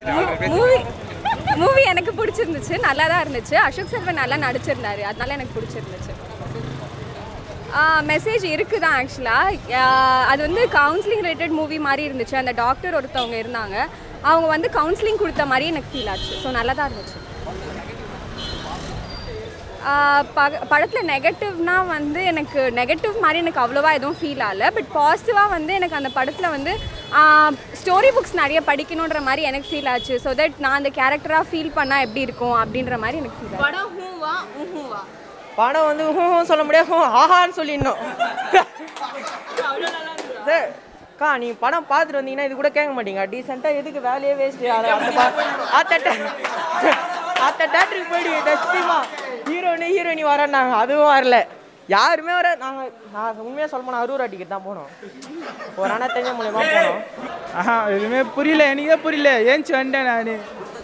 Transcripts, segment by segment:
Movie movie எனக்கு பிடிச்சிருந்துச்சு நல்லா தான் இருந்துச்சு அசோக் செல்வன் நல்லா நடிச்சிருந்தாரு அதனால எனக்கு பிடிச்சிருந்துச்சு மெசேஜ் இருக்குது தான் ஆக்சுவலாக அது வந்து கவுன்சிலிங் ரிலேட்டட் மூவி மாதிரி இருந்துச்சு அந்த டாக்டர் ஒருத்தவங்க இருந்தாங்க அவங்க வந்து கவுன்சிலிங் கொடுத்த மாதிரி எனக்கு ஃபீல் ஆச்சு ஸோ நல்லா தான் இருந்துச்சு படத்தில் நெகட்டிவ்னா வந்து எனக்கு நெகட்டிவ் மாதிரி எனக்கு அவ்வளோவா எதுவும் ஃபீல் ஆகல பட் பாசிட்டிவாக வந்து எனக்கு அந்த படத்தில் வந்து ஸ்டோரி புக்ஸ் நிறைய படிக்கணுன்ற மாதிரி எனக்கு ஃபீல் ஆச்சு ஸோ தட் நான் அந்த கேரக்டராக ஃபீல் பண்ணால் எப்படி இருக்கும் அப்படின்ற மாதிரி எனக்கு ஃபீல் ஆச்சு படம் ஹூவா உஹூவா படம் வந்து ஹூ ஹூ சொல்ல முடியாது ஹூ ஆஹான்னு சொல்லிடணும் சார் அக்கா நீ படம் பார்த்துட்டு வந்தீங்கன்னா இது கூட கேட்க மாட்டீங்க டீசெண்டாக எதுக்கு வேலையே வேஸ்ட்டு அத்த அத்த தேட்டருக்கு போயிடுவீங்க டஸ்டிமா ஹீரோனி ஹீரோயினி வரேன்னாங்க அதுவும் வரல யாருமே வர நாங்கள் நான் உண்மையாக சொல்ல போனால் அரூரா டிக்கெட் தான் போனோம் ஒரு அண்ணா தெரிஞ்ச மூலயமா போனோம் ஆஹா எதுவுமே புரியல எனக்கே புரியல ஏஞ்சி வந்துட்டேன் நான்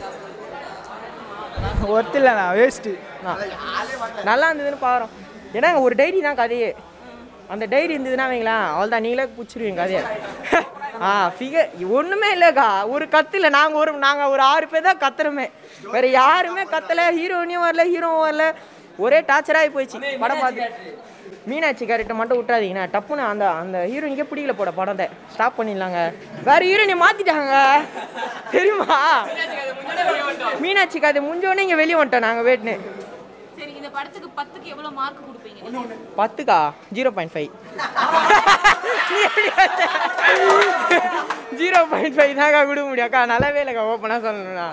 ஒருத்தில்ல நான் வேஸ்ட்டு நல்லா இருந்ததுன்னு பாக்குறோம் ஏன்னா ஒரு டைரி தான் கதையே அந்த டைரி இருந்ததுன்னா வைங்களேன் அவள் தான் நீங்களே பிடிச்சிருவீங்க கதையை ஆ ஃபிகர் ஒன்றுமே இல்லைக்கா ஒரு கத்துல நாங்கள் ஒரு நாங்கள் ஒரு ஆறு பேர் தான் கத்துறோமே வேற யாருமே கத்தலை ஹீரோனியும் வரல ஹீரோவும் வரல ஒரே டார்ச்சராகி போயிடுச்சு படம் பார்த்து மீனாட்சி கேரக்டர் மட்டும் விட்றாதீங்கண்ணா டப்புன்னு அந்த அந்த ஹீரோயினுக்கே பிடிக்கல போட படத்தை ஸ்டாப் பண்ணிடலாங்க வேற ஹீரோயினை மாற்றிட்டாங்க தெரியுமா மீனாட்சி கதை முடிஞ்சோடனே இங்கே வெளியே வந்துட்டோம் நாங்கள் வேட்டுன்னு சரி இந்த படத்துக்கு பத்துக்கு எவ்வளவு மார்க் கொடுப்பீங்க பத்துக்கா zero point five zero point five தான்க்கா கொடுக்க முடியும் அக்கா நல்லாவே இல்லைக்கா ஓப்பனாக சொல்லணும்னா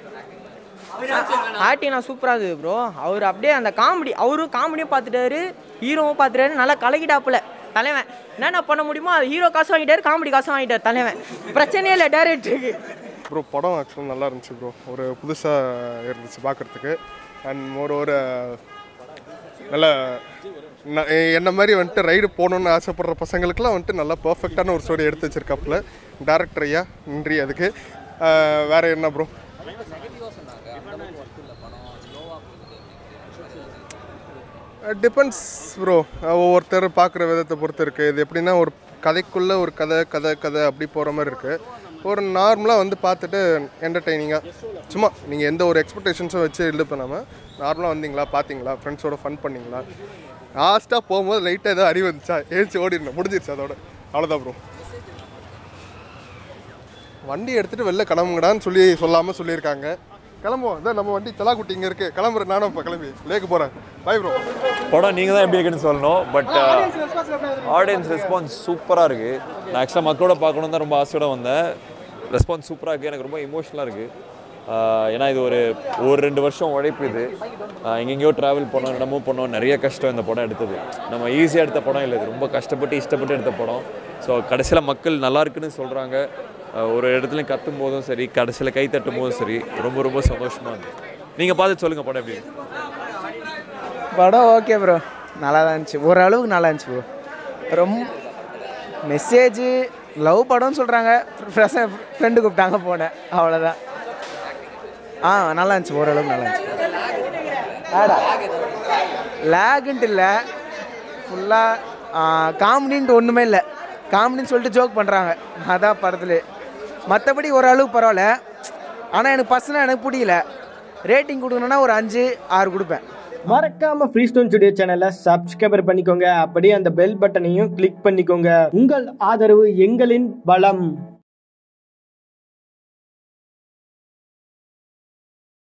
ஆக்டிங் நான் சூப்பராக இருந்தது ப்ரோ அவர் அப்படியே அந்த காமெடி அவரும் காமெடியும் பார்த்துட்டாரு ஹீரோவும் பார்த்துட்டாரு நல்லா கலக்கிட்டாப்புல தலைவன் என்னென்ன பண்ண முடியுமோ அது ஹீரோ காசு வாங்கிட்டாரு காமெடி காசு வாங்கிட்டாரு தலைவன் பிரச்சனையே இல்லை டேரக்டருக்கு ப்ரோ படம் ஆக்சுவலாக நல்லா இருந்துச்சு ப்ரோ ஒரு புதுசாக இருந்துச்சு பார்க்குறதுக்கு அண்ட் மோர் ஒரு நல்ல ந- என்ன மாதிரி வந்துட்டு ரைடு போகணுன்னு ஆசைப்படுற பசங்களுக்குலாம் வந்துட்டு நல்லா பர்ஃபெக்டான ஒரு ஸ்டோரி எடுத்து வச்சிருக்காப்புல டேரக்டர் ஐயா நன்றி அதுக்கு அஹ், வேற என்ன ப்ரோ டிபெண்ட்ஸ் ப்ரோ ஒவ்வொருத்தர் பார்க்குற விதத்தை பொறுத்து இருக்குது இது எப்படின்னா ஒரு கதைக்குள்ளே ஒரு கதை கதை கதை அப்படி போகிற மாதிரி இருக்குது ஒரு நார்மலாக வந்து பார்த்துட்டு என்டர்டெய்னிங்காக சும்மா நீங்கள் எந்த ஒரு எக்ஸ்பெக்டேஷன்ஸும் வச்சு இது பண்ணாமல் நார்மலாக வந்தீங்களா பார்த்தீங்களா ஃப்ரெண்ட்ஸோட ஃபன் பண்ணீங்களா லாஸ்ட்டாக போகும்போது லைட்டாக ஏதோ அறிவு வந்துச்சா ஏழ்ச்சி ஓடிடணும் முடிஞ்சிருச்சு அதோட அவ்வளோதான் ப்ரோ வண்டி எடுத்துகிட்டு வெளில கிளம்புங்கடான்னு சொல்லி சொல்லாமல் சொல்லியிருக்காங்க கிளம்புவோம் இதான் நம்ம வண்டி செலாக்குட்டி இங்கே இருக்குது கிளம்புறேன் நானும் இப்போ கிளம்பி லேக்கு போகிறேன் பை ப்ரோ படம் நீங்கள் தான் எப்படி இருக்குன்னு சொல்லணும் பட் ஆடியன்ஸ் ரெஸ்பான்ஸ் சூப்பராக இருக்குது நான் ஆக்சுவலாக மக்களோட பார்க்கணும் தான் ரொம்ப ஆசையோட வந்தேன் ரெஸ்பான்ஸ் சூப்பராக இருக்குது எனக்கு ரொம்ப இமோஷனலாக இருக்குது ஏன்னா இது ஒரு ஒரு ரெண்டு வருஷம் உழைப்பு இது ஆஹ் எங்கெங்கேயோ ட்ராவல் பண்ணோம் என்னமோ பண்ணோம் நிறைய கஷ்டம் இந்த படம் எடுத்தது நம்ம ஈஸியாக எடுத்த படம் இல்லை இது ரொம்ப கஷ்டப்பட்டு இஷ்டப்பட்டு எடுத்த படம் ஸோ கடைசியில் மக்கள் நல்லா இருக்குன்னு சொல்கிறாங்க ஒரு இடத்துலையும் கத்தும் போதும் சரி கடைசியில் கை தட்டும் போதும் சரி ரொம்ப ரொம்ப சந்தோஷமாக இருக்குது நீங்கள் பார்த்து சொல்லுங்கள் படம் எப்படி இருக்கு? படம் ஓகே ப்ரோ நல்லா தான் இருந்துச்சு ஓரளவுக்கு நல்லா இருந்துச்சு ப்ரோ ரொம்ப மெசேஜு லவ் படம்னு சொல்கிறாங்க ஃப்ரெண்டு கூப்பிட்டாங்க போனேன் அவ்வளோதான் ஆ நல்லா இருந்துச்சு ஓரளவுக்கு நல்லா இருந்துச்சு லேகுன்ட்டு இல்லை ஃபுல்லாக காமெடின்ட்டு ஒன்றுமே இல்லை காமெடின்னு சொல்லிட்டு ஜோக் பண்ணுறாங்க அதான் படத்துல மற்றபடி ஓரளவுக்கு பரவாயில்ல ஆனால் எனக்கு பர்சனலாக எனக்கு பிடிக்கல ரேட்டிங் கொடுக்கணுன்னா ஒரு அஞ்சு ஆறு கொடுப்பேன் மறக்காம ஃப்ரீ ஸ்டோன் ஸ்டுடியோ சேனலை சப்ஸ்கிரைபர் பண்ணிக்கோங்க அப்படியே அந்த பெல் பட்டனையும் கிளிக் பண்ணிக்கோங்க உங்கள் ஆதரவு எங்களின் பலம்